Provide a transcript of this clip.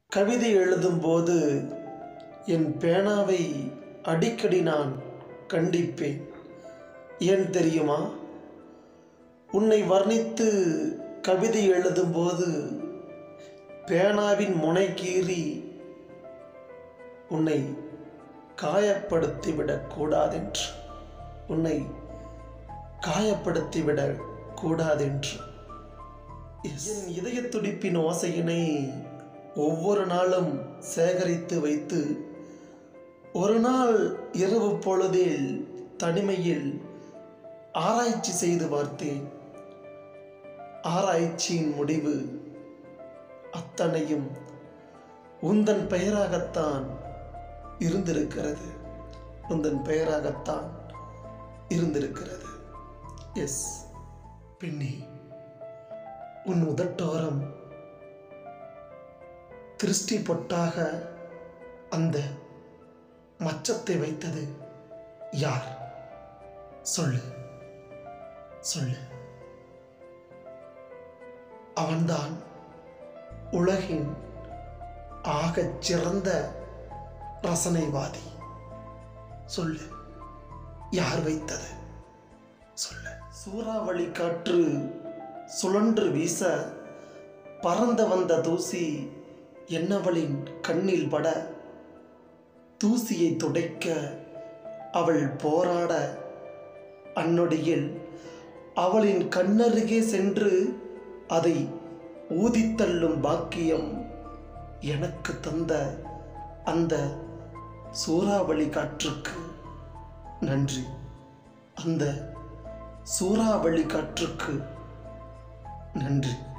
கவிதை எழுதும்போது என் பேனாவை அடிக்கடி நான் கண்டிப்பேன் ஏன் தெரியுமா உன்னை வர்ணித்து கவிதை எழுதும்போது பேனாவின் முனை கீறி உன்னை காயப்படுத்திவிடக் கூடாதென்று உன்னை காயப்படுத்திவிடக் கூடாதென்று என் இதய துடிப்பின் ஓசையினை ஒவ்வொரு நாளும் சேகரித்து வைத்து ஒரு நாள் இரவு பொழுதில் தனிமையில் ஆராய்ச்சி செய்து பார்த்தேன் ஆராய்ச்சியின் முடிவு அத்தனையும் உந்தன் பெயராகத்தான் இருந்திருக்கிறது உந்தன் பெயராகத்தான் இருந்திருக்கிறது எஸ் பெண்ணே உன் உதட்டோரம் திருஷ்டி பொட்டாக அந்த மச்சத்தை வைத்தது யார் சொல்லு சொல்லு அவன்தான் உலகின் ஆகச் சிறந்த ரசனைவாதி சொல்லு யார் வைத்தது சொல்லு சூறாவளி காற்று சுழன்று வீச பறந்து வந்த தூசி என்னவளின் கண்ணில் பட தூசியை துடைக்க அவள் போராட அந்நொடியில் அவளின் கண்ணருகே சென்று அதை ஊதித்தள்ளும் பாக்கியம் எனக்கு தந்த அந்த சூறாவளி காற்றுக்கு நன்றி அந்த சூறாவளி காற்றுக்கு நன்றி